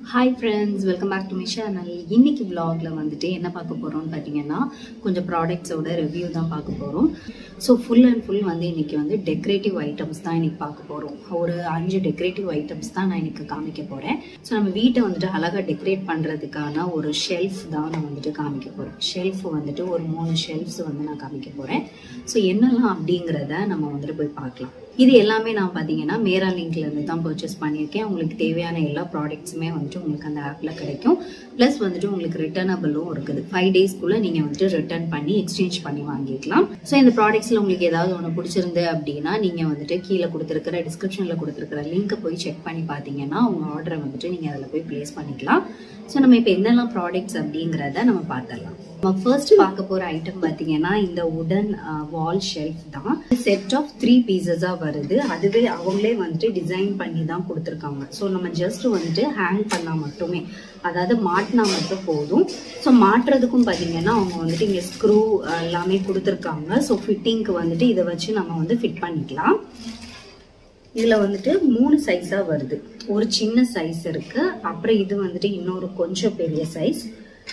hi friends welcome back to my channel இன்னைக்கு vlogல வந்துட்டு என்ன பார்க்க போகிறோம்னு பார்த்தீங்கன்னா கொஞ்சம் ப்ராடக்ட்ஸோட ரிவ்யூ தான் பார்க்க போகிறோம் ஸோ ஃபுல் அண்ட் ஃபுல் வந்து இன்னைக்கு வந்து டெக்கரேட்டிவ் ஐட்டம்ஸ் தான் இன்னைக்கு பார்க்க போகிறோம் ஒரு அஞ்சு டெக்கரேட்டிவ் ஐட்டம்ஸ் தான் நான் இன்னைக்கு காமிக்க போகிறேன் ஸோ நம்ம வீட்டை வந்துட்டு அழகாக டெக்கரேட் பண்ணுறதுக்கான ஒரு ஷெல்ஃப் தான் நான் வந்துட்டு காமிக்க போகிறேன் ஷெல்ஃப் வந்துட்டு ஒரு மூணு ஷெல்ஃப்ஸ் வந்து நான் காமிக்க போகிறேன் ஸோ என்னெல்லாம் அப்படிங்கிறத நம்ம வந்துட்டு போய் பார்க்கலாம் இது எல்லாமே நான் பார்த்தீங்கன்னா மேரா லிங்க்ல இருந்து தான் பர்ச்சேஸ் பண்ணியிருக்கேன் உங்களுக்கு தேவையான எல்லா ப்ராடக்ட்ஸுமே வந்துட்டு உங்களுக்கு அந்த ஆப்பில் கிடைக்கும் ப்ளஸ் வந்துட்டு உங்களுக்கு ரிட்டர்னபிளும் இருக்குது ஃபைவ் டேஸ்க்குள்ளே நீங்கள் வந்துட்டு ரிட்டர்ன் பண்ணி எக்ஸ்சேஞ்ச் பண்ணி வாங்கிக்கலாம் ஸோ இந்த ப்ராடக்ட்ஸில் உங்களுக்கு ஏதாவது ஒன்று பிடிச்சிருந்து அப்படின்னா நீங்கள் வந்துட்டு கீழே கொடுத்துருக்கிற டிஸ்கிரிப்ஷனில் கொடுத்துருக்கிற லிங்க்கை போய் செக் பண்ணி பார்த்தீங்கன்னா உங்கள் ஆர்டரை வந்துட்டு நீங்கள் அதில் போய் ப்ளேஸ் பண்ணிக்கலாம் ஸோ நம்ம இப்போ என்னெல்லாம் ப்ராடக்ட்ஸ் அப்படிங்கிறத நம்ம பார்த்துடலாம் நம்ம ஃபர்ஸ்ட் பார்க்க போகிற ஐட்டம் பார்த்தீங்கன்னா இந்த உடன் வால் ஷெல்ஃப் தான் செட் ஆஃப் த்ரீ பீசஸாக வருது அதுவே அவங்களே வந்துட்டு டிசைன் பண்ணி தான் கொடுத்துருக்காங்க ஸோ நம்ம ஜஸ்ட் வந்துட்டு ஹேங் பண்ணால் மட்டுமே அதாவது மாட்டினா மட்டும் போதும் ஸோ மாட்டுறதுக்கும் பார்த்தீங்கன்னா அவங்க வந்துட்டு இங்கே ஸ்க்ரூ எல்லாமே கொடுத்துருக்காங்க ஸோ ஃபிட்டிங்க்கு வந்துட்டு இதை வச்சு நம்ம வந்து ஃபிட் பண்ணிக்கலாம் இதுல வந்துட்டு மூணு சைஸா வருது ஒரு சின்ன சைஸ் இருக்கு அப்புறம் இது வந்துட்டு இன்னொரு கொஞ்சம் பெரிய சைஸ்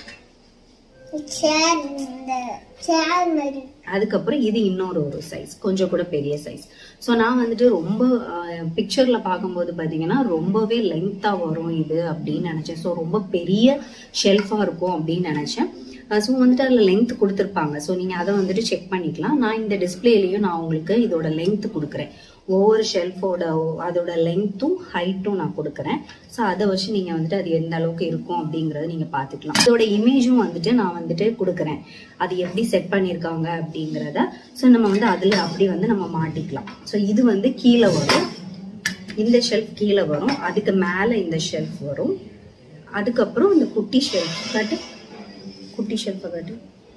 சேர் இந்த சேர் மாதிரி அதுக்கப்புறம் இது இன்னொரு ஒரு சைஸ் கொஞ்சம் கூட பெரிய சைஸ் ஸோ நான் வந்துட்டு ரொம்ப பிக்சர்ல பார்க்கும்போது பார்த்தீங்கன்னா ரொம்பவே லென்த்தா வரும் இது அப்படின்னு நினைச்சேன் ஸோ ரொம்ப பெரிய ஷெல்ஃபா இருக்கும் அப்படின்னு நினைச்சேன் ஸோ வந்துட்டு அதில் லென்த் கொடுத்துருப்பாங்க ஸோ நீங்கள் அதை வந்துட்டு செக் பண்ணிக்கலாம் நான் இந்த டிஸ்பிளேலையும் நான் உங்களுக்கு இதோட லென்த் கொடுக்குறேன் ஒவ்வொரு ஷெல்ஃபோட அதோட லென்த்தும் ஹைட்டும் நான் கொடுக்குறேன் ஸோ அதை வச்சு நீங்கள் வந்துட்டு அது எந்த அளவுக்கு இருக்கும் அப்படிங்கறத நீங்கள் பார்த்துக்கலாம் இதோட இமேஜும் வந்துட்டு நான் வந்துட்டு கொடுக்குறேன் அது எப்படி செட் பண்ணியிருக்காங்க அப்படிங்கிறத ஸோ நம்ம வந்து அதில் அப்படி வந்து நம்ம மாட்டிக்கலாம் ஸோ இது வந்து கீழே வரும் இந்த ஷெல்ஃப் கீழே வரும் அதுக்கு மேலே இந்த ஷெல்ஃப் வரும் அதுக்கப்புறம் இந்த குட்டி ஷெல்ஃப் காட்டு குட்டி ஷெல்ஃபை காட்டு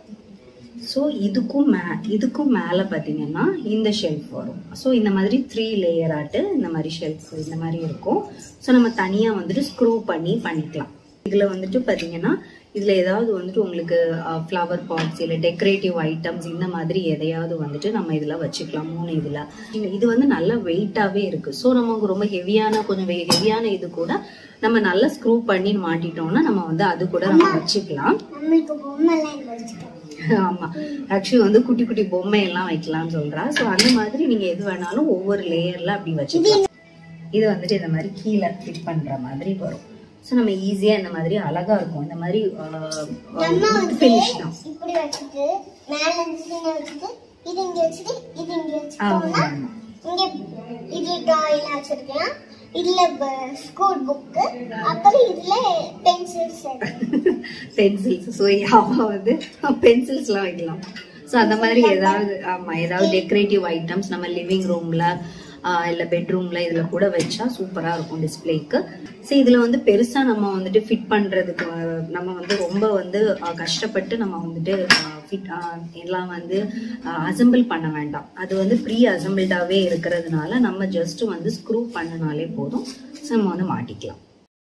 ஸோ இதுக்கும் மே இதுக்கும் மேலே பார்த்தீங்கன்னா இந்த ஷெல்ஃப் வரும் ஸோ இந்த மாதிரி த்ரீ லேயர் ஆட்டு இந்த மாதிரி ஷெல்ஃப் இந்த மாதிரி இருக்கும் ஸோ நம்ம தனியாக வந்துட்டு ஸ்க்ரூ பண்ணி பண்ணிக்கலாம் இதில் வந்துட்டு பார்த்தீங்கன்னா இதில் ஏதாவது வந்துட்டு உங்களுக்கு ஃப்ளவர் பாட்ஸ் இல்லை டெக்கரேட்டிவ் ஐட்டம்ஸ் இந்த மாதிரி எதையாவது வந்துட்டு நம்ம இதில் வச்சுக்கலாம் மூணு இதில் இது வந்து நல்ல வெயிட்டாகவே இருக்குது ஸோ நமக்கு ரொம்ப ஹெவியான கொஞ்சம் ஹெவியான இது கூட நம்ம நல்லா ஸ்க்ரூ பண்ணி மாட்டிட்டோம்னா நம்ம வந்து அது கூட நம்ம வச்சுக்கலாம் நம்மளுக்கு பொம்மை எல்லாம் இங்க வச்சுக்கலாம் ஆமா ஆக்சுவலி வந்து குட்டி குட்டி பொம்மை எல்லாம் வைக்கலாம்னு சொல்றா சோ அந்த மாதிரி நீங்க எது வேணாலும் ஒவ்வொரு லேயர்ல அப்படி வச்சுக்கலாம் இது வந்துட்டு இந்த மாதிரி கீழே ஃபிட் பண்ற மாதிரி வரும் சோ நம்ம ஈஸியா இந்த மாதிரி அழகா இருக்கும் இந்த மாதிரி நம்ம வந்து ஃபினிஷ் தான் இப்படி வச்சுட்டு மேல இருந்து கீழே வச்சுட்டு இது இங்க வச்சுட்டு இது இங்க ஆமா வச்சுட்டோம்னா ஆமா இங்க இதுல டாய்லாம் வச்சிருக்கலாம் இதுல ஸ்கூல் புக்கு அப்புறம் இதுல பென்சில்ஸ் பென்சில்ஸ் ஸோ அவ வந்து பென்சில்ஸ்லாம் வைக்கலாம் ஸோ அந்த மாதிரி ஏதாவது ஆமா ஏதாவது டெக்கரேட்டிவ் ஐட்டம்ஸ் நம்ம லிவிங் ரூம்ல இல்ல பெட்ரூம்ல இதுல கூட வச்சா சூப்பரா இருக்கும் டிஸ்பிளேக்கு ஸோ இதுல வந்து பெருசா நம்ம வந்துட்டு ஃபிட் பண்றதுக்கு அஹ், நம்ம வந்து ரொம்ப வந்து அஹ், கஷ்டப்பட்டு நம்ம வந்துட்டு ஃபிட் எல்லாம் வந்து அசம்பிள் பண்ண வேண்டாம் அது வந்து ப்ரீ அசம்பிள்டாவே இருக்கிறதுனால நம்ம ஜஸ்ட் வந்து ஸ்க்ரூ பண்ணனாலே போதும் ஸோ நம்ம வந்து மாட்டிக்கலாம்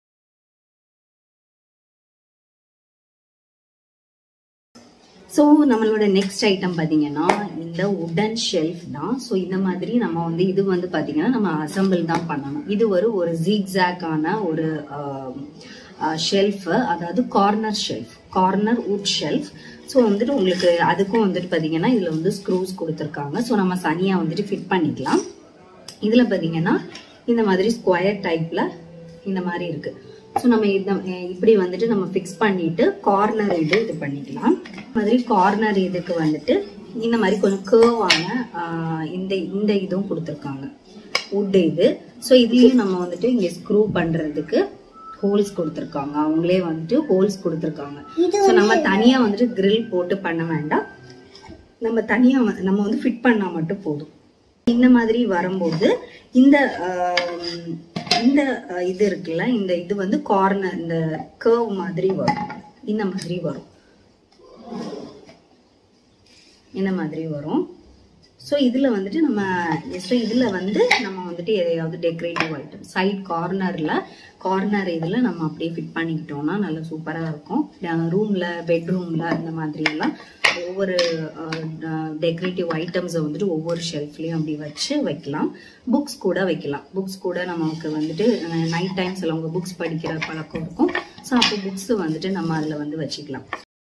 ஸோ நம்மளோட நெக்ஸ்ட் ஐட்டம் பார்த்தீங்கன்னா இந்த உடன் ஷெல்ஃப் தான் ஸோ இந்த மாதிரி நம்ம வந்து இது வந்து பார்த்தீங்கன்னா நம்ம அசம்பிள் தான் பண்ணணும் இது ஒரு ஒரு ஜிக்ஸாக்கான ஒரு ஷெல்ஃப் அதாவது corner shelf corner wood shelf so வந்துட்டு உங்களுக்கு அதுக்கும் வந்துட்டு பார்த்தீங்கன்னா இதில் வந்து ஸ்க்ரூஸ் கொடுத்துருக்காங்க ஸோ நம்ம தனியாக வந்துட்டு ஃபிட் பண்ணிக்கலாம் இதில் பார்த்தீங்கன்னா இந்த மாதிரி ஸ்கொயர் டைப்பில் இந்த மாதிரி இருக்கு ஸோ நம்ம இந்த அஹ் இப்படி வந்துட்டு நம்ம ஃபிக்ஸ் பண்ணிட்டு கார்னர் இது இது பண்ணிக்கலாம் இந்த மாதிரி கார்னர் இதுக்கு வந்துட்டு இந்த மாதிரி கொஞ்சம் கேர்வான இந்த இந்த இதுவும் கொடுத்துருக்காங்க wood இது ஸோ இதுலேயும் நம்ம வந்துட்டு இங்கே ஸ்க்ரூ பண்ணுறதுக்கு ஹோல்ஸ் கொடுத்துருக்காங்க அவங்களே வந்துட்டு ஹோல்ஸ் கொடுத்துருக்காங்க ஸோ நம்ம தனியாக வந்துட்டு grill போட்டு பண்ண வேண்டாம் நம்ம தனியாக நம்ம வந்து ஃபிட் பண்ணால் மட்டும் போதும் இந்த மாதிரி வரும்போது இந்த ஆம், இந்த அஹ், இது இருக்குல்ல இந்த இது வந்து கார்னர் இந்த கர்வ் மாதிரி வரும் இந்த மாதிரி வரும் இந்த மாதிரி வரும் ஸோ இதில் வந்துட்டு நம்ம ஸோ இதில் வந்து நம்ம வந்துட்டு எதையாவது டெக்கரேட்டிவ் ஐட்டம் சைட் கார்னரில் கார்னர் இதில் நம்ம அப்படியே ஃபிட் பண்ணிக்கிட்டோம்னா நல்லா சூப்பராக இருக்கும் ரூமில் பெட்ரூமில் அந்த மாதிரி எல்லாம் ஒவ்வொரு டெக்கரேட்டிவ் ஐட்டம்ஸை வந்துட்டு ஒவ்வொரு ஷெல்ஃப்லேயும் அப்படி வச்சு வைக்கலாம் புக்ஸ் கூட வைக்கலாம் புக்ஸ் கூட நமக்கு வந்துட்டு நைட் டைம்ஸ் அவங்க புக்ஸ் படிக்கிற பழக்கம் இருக்கும் ஸோ அப்போ புக்ஸ் வந்துட்டு நம்ம அதில் வந்து வச்சுக்கலாம்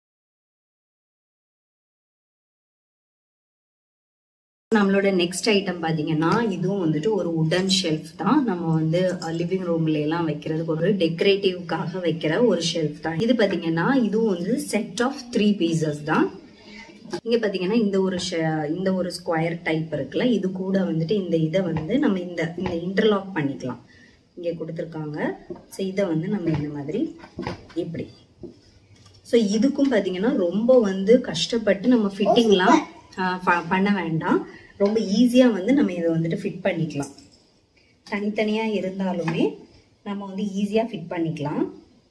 நம்மளோட நெக்ஸ்ட் ஐட்டம் பாத்தீங்கன்னா இதுவும் வந்துட்டு ஒரு உடன் ஷெல்ஃப் தான் நம்ம வந்து லிவிங் ரூம்ல எல்லாம் வைக்கிறதுக்கு ஒரு டெக்கரேட்டிவ்காக வைக்கிற ஒரு ஷெல்ஃப் தான் இது பாத்தீங்கன்னா இதுவும் வந்து செட் ஆஃப் த்ரீ பீசஸ் தான் இங்க பாத்தீங்கன்னா இந்த ஒரு இந்த ஒரு ஸ்கொயர் டைப் இருக்குல்ல இது கூட வந்துட்டு இந்த இதை வந்து நம்ம இந்த இந்த இன்டர்லாக் பண்ணிக்கலாம் இங்க கொடுத்துருக்காங்க ஸோ இதை வந்து நம்ம இந்த மாதிரி இப்படி ஸோ இதுக்கும் பார்த்தீங்கன்னா ரொம்ப வந்து கஷ்டப்பட்டு நம்ம ஃபிட்டிங்லாம் பண்ண வேண்டாம் ரொம்ப ஈஸியாக வந்து நம்ம இதை வந்துட்டு ஃபிட் பண்ணிக்கலாம் தனித்தனியாக இருந்தாலுமே நம்ம வந்து ஈஸியாக ஃபிட் பண்ணிக்கலாம்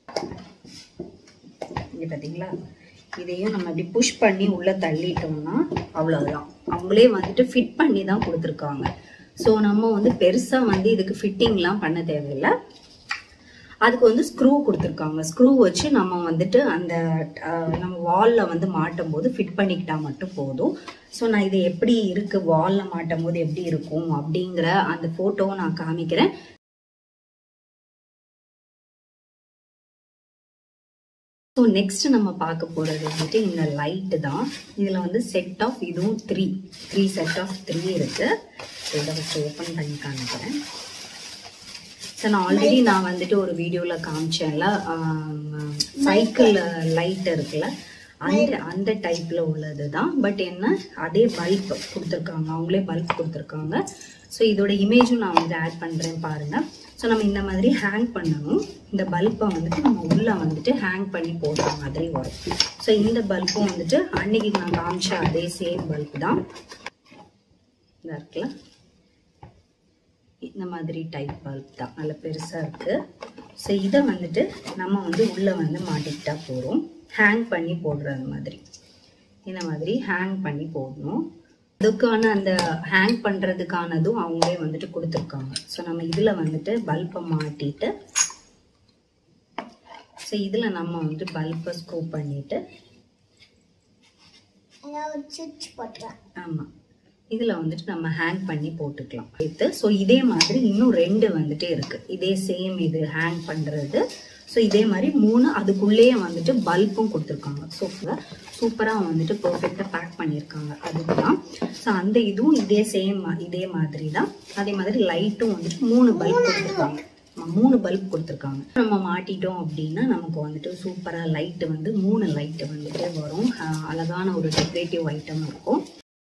இங்கே பார்த்தீங்களா இதையும் நம்ம அப்படி புஷ் பண்ணி உள்ளே தள்ளிட்டோம்னா அவ்வளோதான் அவங்களே வந்துட்டு ஃபிட் பண்ணி தான் கொடுத்துருக்காங்க ஸோ நம்ம வந்து பெருசாக வந்து இதுக்கு ஃபிட்டிங்லாம் பண்ண தேவையில்லை அதுக்கு வந்து ஸ்க்ரூ கொடுத்துருக்காங்க ஸ்க்ரூ வச்சு நம்ம வந்துட்டு அந்த நம்ம வாலில் வந்து மாட்டும் போது ஃபிட் பண்ணிக்கிட்டா மட்டும் போதும் ஸோ நான் இது எப்படி இருக்கு வாலில் மாட்டும் போது எப்படி இருக்கும் அப்படிங்கிற அந்த ஃபோட்டோவை நான் காமிக்கிறேன் ஸோ நெக்ஸ்ட் நம்ம பார்க்க போகிறது வந்துட்டு இந்த லைட்டு தான் இதில் வந்து செட் ஆஃப் இதுவும் three three set of three இருக்கு இதை வச்சு ஓப்பன் பண்ணி காமிக்கிறேன் ஸோ நான் ஆல்ரெடி நான் வந்துட்டு ஒரு வீடியோவில் காமிச்சேன்ல சைக்கிள் லைட் இருக்குல்ல அந்த அந்த டைப்பில் உள்ளது தான் பட் என்ன அதே பல்ப் கொடுத்துருக்காங்க அவங்களே பல்ப் கொடுத்துருக்காங்க ஸோ இதோட இமேஜும் நான் வந்து ஆட் பண்ணுறேன் பாருங்கள் ஸோ நம்ம இந்த மாதிரி ஹேங் பண்ணணும் இந்த பல்பை வந்துட்டு நம்ம உள்ளே வந்துட்டு ஹேங் பண்ணி போடுற மாதிரி வரும் ஸோ இந்த பல்பும் வந்துட்டு அன்னைக்கு நான் காமிச்ச அதே சேம் பல்ப் தான் இந்த இருக்குல்ல இந்த மாதிரி டைப் பல்ப் தான் நல்ல பெருசாக இருக்குது ஸோ இதை வந்துட்டு நம்ம வந்து உள்ளே வந்து மாட்டிக்கிட்டா போகிறோம் ஹேங் பண்ணி போடுறது மாதிரி இந்த மாதிரி ஹேங் பண்ணி போடணும் அதுக்கான அந்த ஹேங் பண்ணுறதுக்கானதும் அவங்களே வந்துட்டு கொடுத்துருக்காங்க ஸோ நம்ம இதில் வந்துட்டு பல்பை மாட்டிட்டு ஸோ இதில் நம்ம வந்துட்டு பல்பை ஸ்க்ரூ பண்ணிட்டு அதாவது சுவிட்ச் போட்டுருவேன் ஆமாம் இதில் வந்துட்டு நம்ம ஹேங் பண்ணி போட்டுக்கலாம் இது ஸோ இதே மாதிரி இன்னும் ரெண்டு வந்துட்டு இருக்கு இதே சேம் இது ஹேங் பண்ணுறது ஸோ இதே மாதிரி மூணு அதுக்குள்ளேயே வந்துட்டு பல்பும் கொடுத்துருக்காங்க ஸோ சூப்பராக வந்துட்டு பர்ஃபெக்டாக பேக் பண்ணியிருக்காங்க அதுதான் ஸோ அந்த இதுவும் இதே சேம் இதே மாதிரி தான் அதே மாதிரி லைட்டும் வந்துட்டு மூணு பல்ப் கொடுத்துருக்காங்க மூணு பல்ப் கொடுத்துருக்காங்க நம்ம மாட்டிட்டோம் அப்படின்னா நமக்கு வந்துட்டு சூப்பராக லைட்டு வந்து மூணு லைட்டு வந்துட்டு வரும் அஹ் அழகான ஒரு டெக்கரேட்டிவ் ஐட்டம் இருக்கும்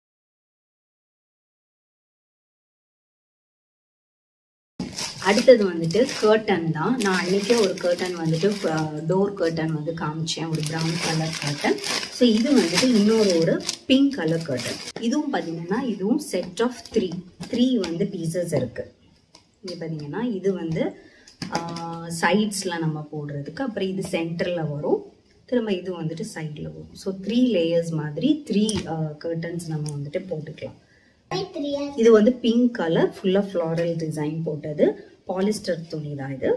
அடுத்தது வந்துட்டு கர்டன் தான் நான் அன்னைக்கே ஒரு கர்டன் வந்துட்டு டோர் கர்டன் வந்து காமிச்சேன் ஒரு ப்ரௌன் கலர் கர்டன் ஸோ இது வந்துட்டு இன்னொரு ஒரு பிங்க் கலர் கர்டன் இதுவும் பார்த்தீங்கன்னா இதுவும் செட் ஆஃப் த்ரீ த்ரீ வந்து பீசஸ் இருக்கு இங்கே பார்த்தீங்கன்னா இது வந்து சைட்ஸில் நம்ம போடுறதுக்கு அப்புறம் இது சென்டரில் வரும் திரும்ப இது வந்துட்டு சைடில் வரும் ஸோ த்ரீ லேயர்ஸ் மாதிரி த்ரீ கர்டன்ஸ் நம்ம வந்துட்டு போட்டுக்கலாம் த்ரீ இது வந்து பிங்க் கலர் ஃபுல்லா ஃப்ளாரல் டிசைன் போட்டது பாலிஸ்டர் துணி தான் இது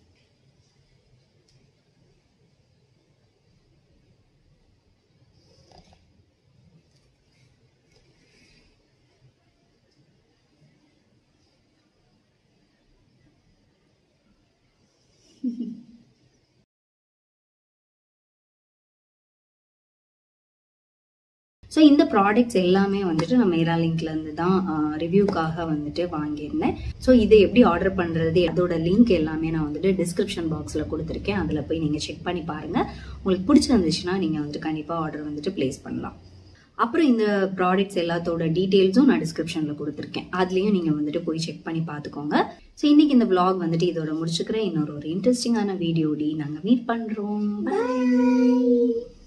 ஸோ இந்த ப்ராடக்ட்ஸ் எல்லாமே வந்துட்டு நான் மேரா லிங்க்ல இருந்து தான் ரிவ்யூக்காக வந்துட்டு வாங்கியிருந்தேன் ஸோ இதை எப்படி ஆர்டர் பண்ணுறது அதோட லிங்க் எல்லாமே நான் வந்துட்டு டிஸ்கிரிப்ஷன் பாக்ஸில் கொடுத்துருக்கேன் அதில் போய் நீங்கள் செக் பண்ணி பாருங்கள் உங்களுக்கு பிடிச்சிருந்துச்சுன்னா நீங்கள் வந்துட்டு கண்டிப்பாக ஆர்டர் வந்துட்டு ப்ளேஸ் பண்ணலாம் அப்புறம் இந்த ப்ராடக்ட்ஸ் எல்லாத்தோட டீட்டெயில்ஸும் நான் டிஸ்கிரிப்ஷனில் கொடுத்துருக்கேன் அதுலேயும் நீங்கள் வந்துட்டு போய் செக் பண்ணி பார்த்துக்கோங்க ஸோ இன்னைக்கு இந்த vlog வந்துட்டு இதோட முடிச்சுக்கிறேன் இன்னொரு ஒரு இன்ட்ரெஸ்டிங்கான வீடியோடி நாங்கள் மீட் பண்ணுறோம் பாய்